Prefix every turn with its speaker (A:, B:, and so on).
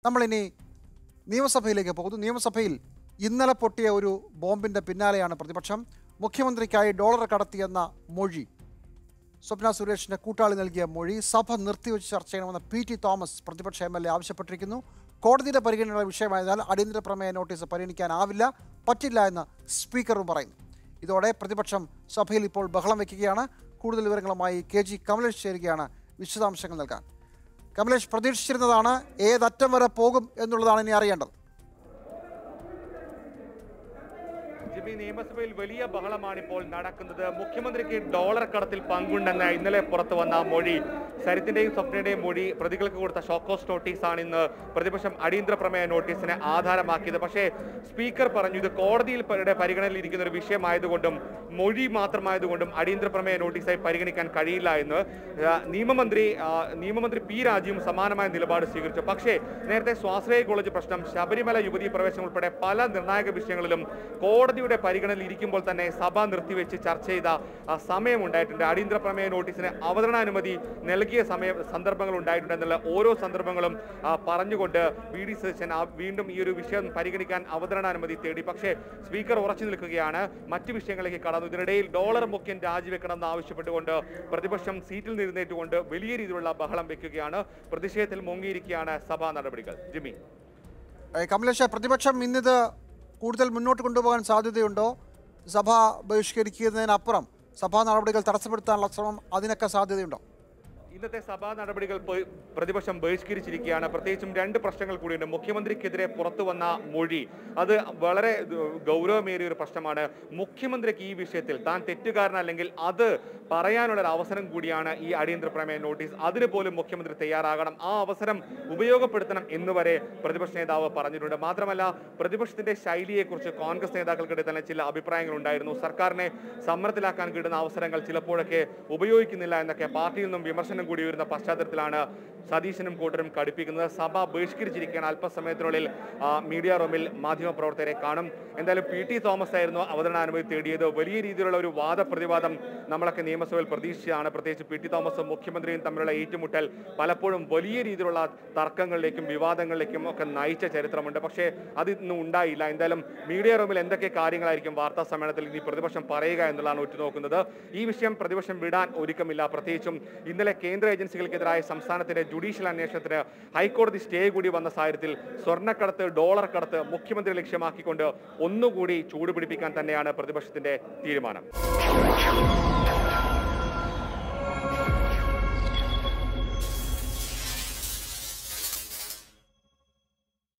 A: നമ്മളിനി നിയമസഭയിലേക്ക് പോകുന്നു നിയമസഭയിൽ ഇന്നലെ പൊട്ടിയ ഒരു ബോംബിന്റെ പിന്നാലെയാണ് പ്രതിപക്ഷം മുഖ്യമന്ത്രിക്കായി ഡോളർ കടത്തിയെന്ന മൊഴി സ്വപ്ന സുരേഷിന്റെ കൂട്ടാളി നൽകിയ മൊഴി സഭ നിർത്തിവെച്ച് ചർച്ച ചെയ്യണമെന്ന് പി ടി തോമസ് പ്രതിപക്ഷ എം എൽ എ ആവശ്യപ്പെട്ടിരിക്കുന്നു കോടതിയുടെ പരിഗണനയുള്ള വിഷയമായതിനാൽ അടിയന്തര പ്രമേയ നോട്ടീസ് പരിഗണിക്കാനാവില്ല പറ്റില്ല എന്ന് സ്പീക്കറും പറയുന്നു ഇതോടെ പ്രതിപക്ഷം സഭയിൽ ഇപ്പോൾ ബഹളം വയ്ക്കുകയാണ് കൂടുതൽ വിവരങ്ങളുമായി കെ ജി കമലേഷ് ചേരുകയാണ് വിശദാംശങ്ങൾ നൽകാൻ കമലേഷ് പ്രതീക്ഷിച്ചിരുന്നതാണ് ഏതറ്റം വരെ പോകും എന്നുള്ളതാണ് ഇനി അറിയേണ്ടത്
B: ജിമ്മി നിയമസഭയിൽ വലിയ ബഹളമാണ് ഇപ്പോൾ നടക്കുന്നത് മുഖ്യമന്ത്രിക്ക് ഡോളർ കടത്തിൽ പങ്കുണ്ടെന്ന് ഇന്നലെ പുറത്തു വന്ന മൊഴി സരിത്തിന്റെയും സ്വപ്നയുടെയും മൊഴി പ്രതികൾക്ക് കൊടുത്ത ഷോക്കോസ് നോട്ടീസാണ് ഇന്ന് പ്രതിപക്ഷം അടിയന്തര പ്രമേയ നോട്ടീസിനെ ആധാരമാക്കിയത് പക്ഷേ സ്പീക്കർ പറഞ്ഞു ഇത് കോടതിയിൽ പ- പരിഗണനയിൽ ഇരിക്കുന്ന ഒരു വിഷയമായതുകൊണ്ടും മൊഴി മാത്രമായതുകൊണ്ടും അടിയന്തര പ്രമേയ നോട്ടീസായി പരിഗണിക്കാൻ കഴിയില്ല എന്ന് ആ, നിയമമന്ത്രി ആ, നിയമമന്ത്രി പി രാജീവും സമാനമായ നിലപാട് സ്വീകരിച്ചു പക്ഷേ നേരത്തെ സ്വാശ്രയ കോളേജ് പ്രശ്നം ശബരിമല യുവതീ പ്രവേശനം ഉൾപ്പെടെ പല നിർണായക വിഷയങ്ങളിലും കോടതിയുടെ പരിഗണനയിൽ ഇരിക്കുമ്പോൾ തന്നെ സഭ നിർത്തിവെച്ച് ചർച്ച ചെയ്ത ആ, സമയമുണ്ടായിട്ടുണ്ട് അടിയന്തര പ്രമേയ നോട്ടീസിന് അവതരണാനുമതി നൽകിയ സമയ സന്ദർഭങ്ങൾ ഉണ്ടായിട്ടുണ്ട് എന്നുള്ള ഓരോ സന്ദർഭങ്ങളും ആ, പറഞ്ഞുകൊണ്ട് വി ഡി സതീശൻ ആ വീണ്ടും ഈ ഒരു വിഷയം പരിഗണിക്കാൻ അവതരണാനുമതി തേടി പക്ഷേ സ്പീക്കർ ഉറച്ചു നിൽക്കുകയാണ് മറ്റു വിഷയങ്ങളിലേക്ക് കടന്നു ഇതിനിടയിൽ ഡോളർ മുഖ്യൻ രാജിവെക്കണമെന്ന് ആവശ്യപ്പെട്ടുകൊണ്ട് പ്രതിപക്ഷം സീറ്റിൽ നിന്നിട്ടുകൊണ്ട് വലിയ രീതിയിലുള്ള ബഹളം വെക്കുകയാണ് പ്രതിഷേധത്തിൽ മുങ്ങിയിരിക്കുകയാണ് സഭാ നടപടികൾ ജിമ്മി
A: ഏഹ് കമലേഷ് പ്രതിപക്ഷം ഇന്നിത് കൂടുതൽ മുന്നോട്ട് കൊണ്ടുപോകാൻ സാധ്യതയുണ്ടോ സഭ ബഹിഷ്കരിക്കുന്നതിനപ്പുറം സഭാ നടപടികൾ തടസ്സപ്പെടുത്താനുള്ള ശ്രമം അതിനൊക്കെ സാധ്യതയുണ്ടോ
B: ഇന്നത്തെ സഭാ നടപടികൾ പ- പ്രതിപക്ഷം ബഹിഷ്കരിച്ചിരിക്കുകയാണ് പ്രത്യേകിച്ചും രണ്ട് പ്രശ്നങ്ങൾ കൂടിയുണ്ട് മുഖ്യമന്ത്രിക്കെതിരെ പുറത്തു വന്ന മൊഴി അത് വളരെ ഇത് ഗൗരവമേറിയ ഒരു പ്രശ്നമാണ് മുഖ്യമന്ത്രിക്ക് ഈ വിഷയത്തിൽ താൻ തെറ്റുകാരനല്ലെങ്കിൽ അത് പറയാനുള്ള ഒരു അവസരം കൂടിയാണ് ഈ അടിയന്തര പ്രമേയ നോട്ടീസ് അതിന് പോലും മുഖ്യമന്ത്രി തയ്യാറാകണം ആ അവസരം ഉപയോഗപ്പെടുത്തണം എന്ന് വരെ പ്രതിപക്ഷ നേതാവ് പറഞ്ഞിട്ടുണ്ട് മാത്രമല്ല പ്രതിപക്ഷത്തിന്റെ ശൈലിയെക്കുറിച്ച് കോൺഗ്രസ് നേതാക്കൾക്കിടെ തന്നെ ചില അഭിപ്രായങ്ങൾ ഉണ്ടായിരുന്നു സർക്കാരിനെ സമ്മർദ്ദത്തിലാക്കാൻ കിട്ടുന്ന അവസരങ്ങൾ ചിലപ്പോഴൊക്കെ ഉപയോഗിക്കുന്നില്ല എന്നൊക്കെ പാർട്ടിയിൽ നിന്നും വിമർശനം കൂടി വരുന്ന പശ്ചാത്തലത്തിലാണ് സതീശനും കൂട്ടരും കടുപ്പിക്കുന്നത് സഭ ബഹിഷ്കരിച്ചിരിക്കുകയാണ് അല്പസമയത്തിനുള്ളിൽ ആ, മീഡിയ റൂമിൽ മാധ്യമപ്രവർത്തകരെ കാണും എന്തായാലും പി ടി തോമസ് ആയിരുന്നു അവതരണാനുമതി തേടിയത് വലിയ രീതിയിലുള്ള ഒരു വാദപ്രതിവാദം നമ്മളൊക്കെ നിയമസഭയിൽ പ്രതീക്ഷിച്ചതാണ് പ്രത്യേകിച്ച് പി ടി തോമസും മുഖ്യമന്ത്രിയും തമ്മിലുള്ള ഏറ്റുമുട്ടൽ പലപ്പോഴും വലിയ രീതിയിലുള്ള തർക്കങ്ങളിലേക്കും വിവാദങ്ങളിലേക്കും ഒക്കെ നയിച്ച ചരിത്രമുണ്ട് പക്ഷേ അത് ഇന്ന് ഉണ്ടായില്ല എന്തായാലും മീഡിയ റൂമിൽ എന്തൊക്കെ കാര്യങ്ങളായിരിക്കും വാർത്താ സമ്മേളനത്തിൽ ഇനി പ്രതിപക്ഷം പറയുക എന്നുള്ളതാണ് ഉറ്റുനോക്കുന്നത് ഈ വിഷയം പ്രതിപക്ഷം വിടാൻ ഒരുക്കമില്ല പ്രത്യേകിച്ചും ഇന്നലെ കേന്ദ്ര ഏജൻസികൾക്കെതിരായ സംസ്ഥാനത്തിന്റെ ജുഡീഷ്യൽ അന്വേഷണത്തിന് ഹൈക്കോടതി സ്റ്റേ കൂടി വന്ന സാഹചര്യത്തിൽ സ്വർണ്ണക്കടത്ത് ഡോളർ കടത്ത് മുഖ്യമന്ത്രി ലക്ഷ്യമാക്കിക്കൊണ്ട് ഒന്നുകൂടി ചൂടുപിടിപ്പിക്കാൻ തന്നെയാണ് പ്രതിപക്ഷത്തിന്റെ തീരുമാനം